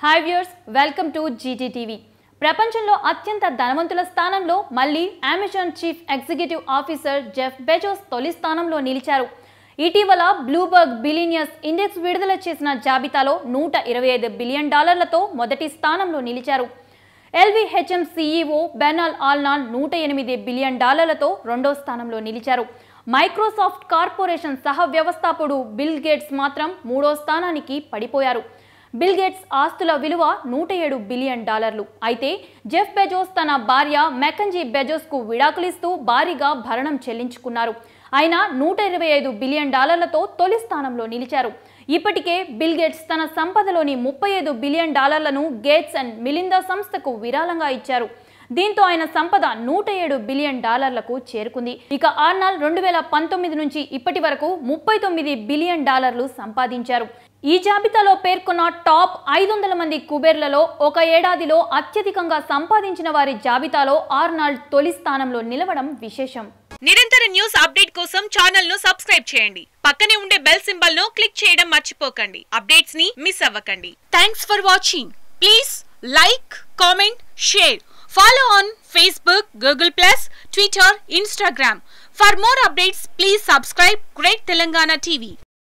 hi viewers welcome to GT TV ప్రపంచంలో అత్యంత ధనవంతుల స్థానంలో మళ్ళీ Amazon chief executive officer Jeff Bezos తొలి స్థానంలో నిలిచారు ఇటీవల బ్లూబర్గ్ బిలినియర్స్ ఇండెక్స్ విడుదల చేసిన జాబితాలో నూట ఇరవై ఐదు బిలియన్ డాలర్లతో మొదటి స్థానంలో నిలిచారు ఎల్విహెచ్ఎం సీఈఓ బెనాల్ ఆల్నాన్ నూట ఎనిమిది బిలియన్ డాలర్లతో రెండో స్థానంలో నిలిచారు మైక్రోసాఫ్ట్ కార్పొరేషన్ సహ వ్యవస్థాపకుడు బిల్ గేట్స్ మాత్రం మూడో స్థానానికి పడిపోయారు బిల్ గేట్స్ ఆస్తుల విలువ నూట ఏడు బిలియన్ డాలర్లు అయితే జెఫ్ బెజోస్ తన భార్య మెకంజీ బెజోస్కు విడాకులిస్తూ భారీగా భరణం చెల్లించుకున్నారు ఆయన నూట ఇరవై ఐదు బిలియన్ డాలర్లతో తొలి స్థానంలో నిలిచారు ఇప్పటికే బిల్ గేట్స్ తన సంపదలోని ముప్పై ఐదు బిలియన్ డాలర్లను గేట్స్ అండ్ మిలిందా సంస్థకు విరాళంగా ఇచ్చారు దీంతో ఆయన సంపద నూట ఏడు బిలియన్ డాలర్లకు చేరుకుంది ఇక ఆర్నాల్ రెండు వేల పంతొమ్మిది నుంచి ఇప్పటి వరకు ముప్పై తొమ్మిది బిలియన్ డాలర్లు సంపాదించారు ఈ జాబితాలో పేర్కొన్న టాప్ ఐదు వందల మంది కుబేర్లలో ఒక ఏడాదిలో అత్యధికంగా సంపాదించిన వారి జాబితాలో ఆర్నాల్డ్ తొలి స్థానంలో నిలవడం విశేషం నిరంతర న్యూస్ అప్డేట్ కోసం ఛానల్ ను సబ్స్క్రైబ్ చేయండి పక్కనే ఉండే బెల్ సింబల్ ను క్లిక్ చేయడం మర్చిపోకండి అప్డేట్స్ ని మిస్ అవ్వకండి thanks for watching please like comment share follow on Facebook Google plus Twitter Instagram for more updates please subscribe great Telangana TV